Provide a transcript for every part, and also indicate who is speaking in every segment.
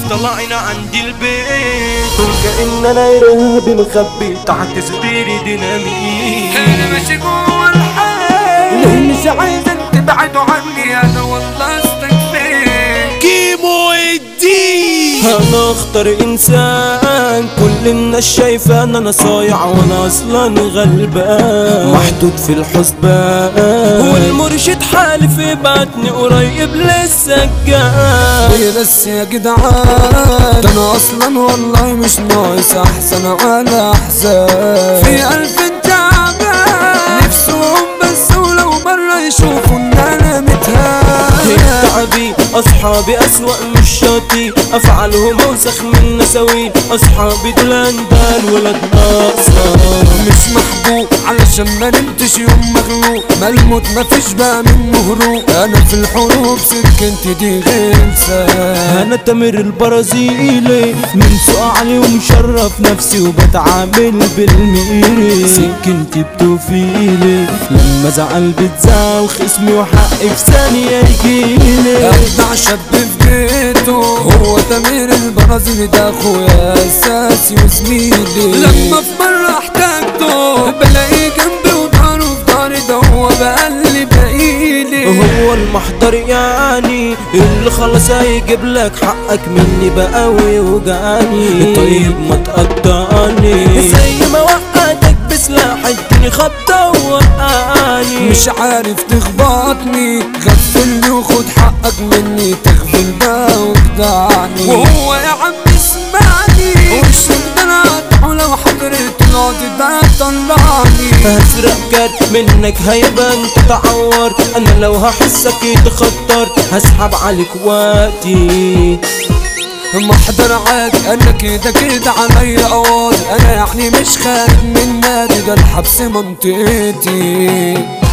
Speaker 1: طلعنا عند البيت وكأننا إرهابي مخبي تحت سريري ديناميت
Speaker 2: انا ماشي جوه الحال ليه مش عايزك تبعدوا عني انا والله استكفيت
Speaker 1: كيمو الدين انا اختار انسان كل الناس شايفه ان انا صايع وانا اصلا غلبان محطوط في الحسبان والمرشد حالف يبعتني قريب للسجان
Speaker 2: ويا بس يا جدعان ده انا اصلا والله مش ناقص احسن على احسن في الف تعبان نفسهم بس ولو مرة يشوفوا ان انا متهان
Speaker 1: تعبي اصحابي اسوأ مش شاطي افعالهم اوسخ من نساوين اصحابي دول اندال ولاد ناقصه
Speaker 2: مش محبوب علشان ما نمتش يوم مغلوب ما الموت ما فيش بقى منه هروب انا في الحروب سكنتي دي غلسة
Speaker 1: انا تامر البرازيلي من سوق علي ومشرف نفسي وبتعامل بالميري سكنتي بتوفيلي لما زعل بتزعل خصمي وحقي في ثانية يجيلي
Speaker 2: ابدع شاب في بيته هو تامر البرازيلي ده اخويا اساسي وزميلي لما في مرة احتاجته بلاقيه جنبي وضهره في ضهري ده هو بقلي بقيلي
Speaker 1: هو المحضر يعني اللي خلص هيجيب لك حقك مني بقى ويوجعني طيب ما تقطعني زي ما وقعتك بسلاح اديني خبطة ووقعني
Speaker 2: مش عارف تخبطني غفلني وخد حقك مني تغفل بقى وخدعني وهو يا عم اسمعني وش انا اقطعه لو حضرت القاضي ده طلعني
Speaker 1: هسرق كارت منك هيبقى انت تعور انا لو هحسك يتخطر هسحب عليك وقتي
Speaker 2: محضر عاد انا كده كده عليا قواضي انا يعني مش خارج من نادي ده الحبس منطقتي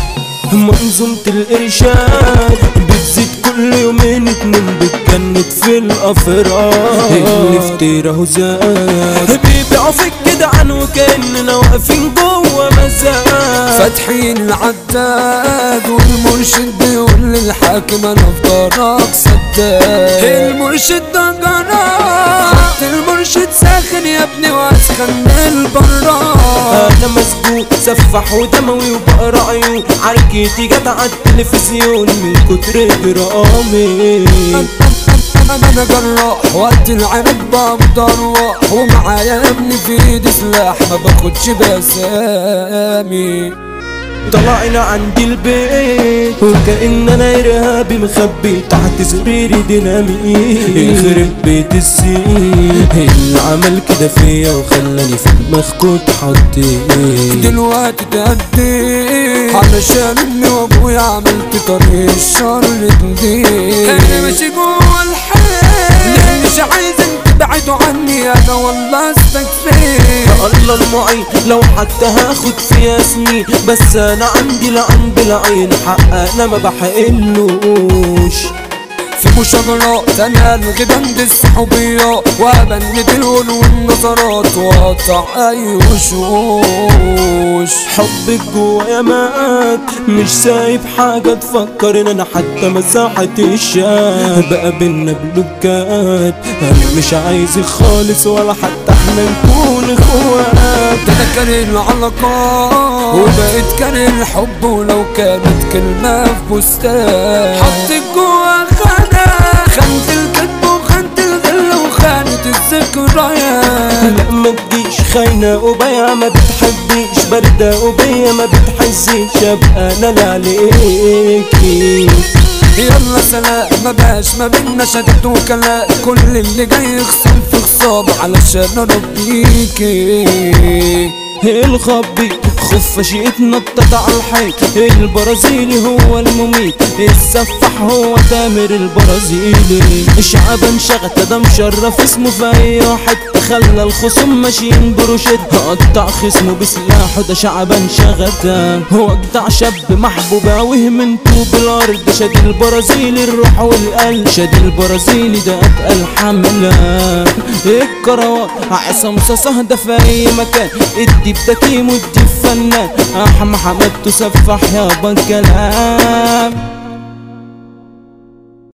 Speaker 1: منظومة الإرشاد بتزيد كل يومين اتنين بتجند في الأفراد اللي افتراهو زاد بيبيعوا في الجدعان وكأننا واقفين جوه مزاد
Speaker 2: فاتحين العداد والمرشد بيقول للحاكم انا في دارك سداد المرشد ده جراد المرشد ساخن يا ابني واسخن من البراد
Speaker 1: أنا مسجون سفح ودموي وبقرا عيون عركتي جت على التلفزيون من كتر جرامي
Speaker 2: انا جراح وقت العرق بقبض ارواح ومعايا يا ابني في ايدي سلاح ما باخدش بسامي
Speaker 1: طلعنا عند البيت وكأننا إرهابي مخبي تحت سريري ديناميت يخرب بيت السين اللي عمل كده فيا وخلاني في المخكوت حطيت
Speaker 2: دلوقتي تهدي علشان امي وابويا عملت طريق الشر جديد انا ماشي جوه الحياه ليه مش عايزك تبعدوا عني انا والله استكفيت
Speaker 1: الله المعين لو حتى هاخد فيها سنين بس انا عندي لعن بالعين حق انا ما بحقلوش
Speaker 2: في مشاجرات انا الغي بند الصحوبيات وابند الون والنظرات واقطع اي وشوش
Speaker 1: حبك جوايا مات مش سايب حاجة تفكر ان انا حتى مساحة الشات بقى بينا بلوكات انا مش عايزك خالص ولا حتى احنا نكون اخوات
Speaker 2: ده انا كاره العلاقات وبقيت كاره الحب ولو كانت كلمة في بستان حطيت جوا خانة خانة الكذب وخانة الغل وخانة الذكريات
Speaker 1: لا ما تجيش خاينة وبيا ما بتحبيش باردة وبيا ما بتحسيش ابقى انا اللي عليكي
Speaker 2: يلا سلام ما بقاش ما بينا شدت وكلام كل اللي جاي يخصم في خصام علشان اربيكي
Speaker 1: الخبي خفاش يتنطط على الحيط البرازيلي هو المميت السفاح هو تامر البرازيلي شعبان شغتة ده مشرف اسمه في اي حتة خلى الخصوم ماشيين بروشد قطع خصمه بسلاحه ده شعبان شغتة هو اجدع شاب محبوب اوي من طوب الارض شاد البرازيلي الروح والقلب شاد البرازيلي ده اتقل حملة الكروات عصام صاصة ده في اي مكان ادي بتكيم وادي فنان احمد حمد تسفح يابا الكلام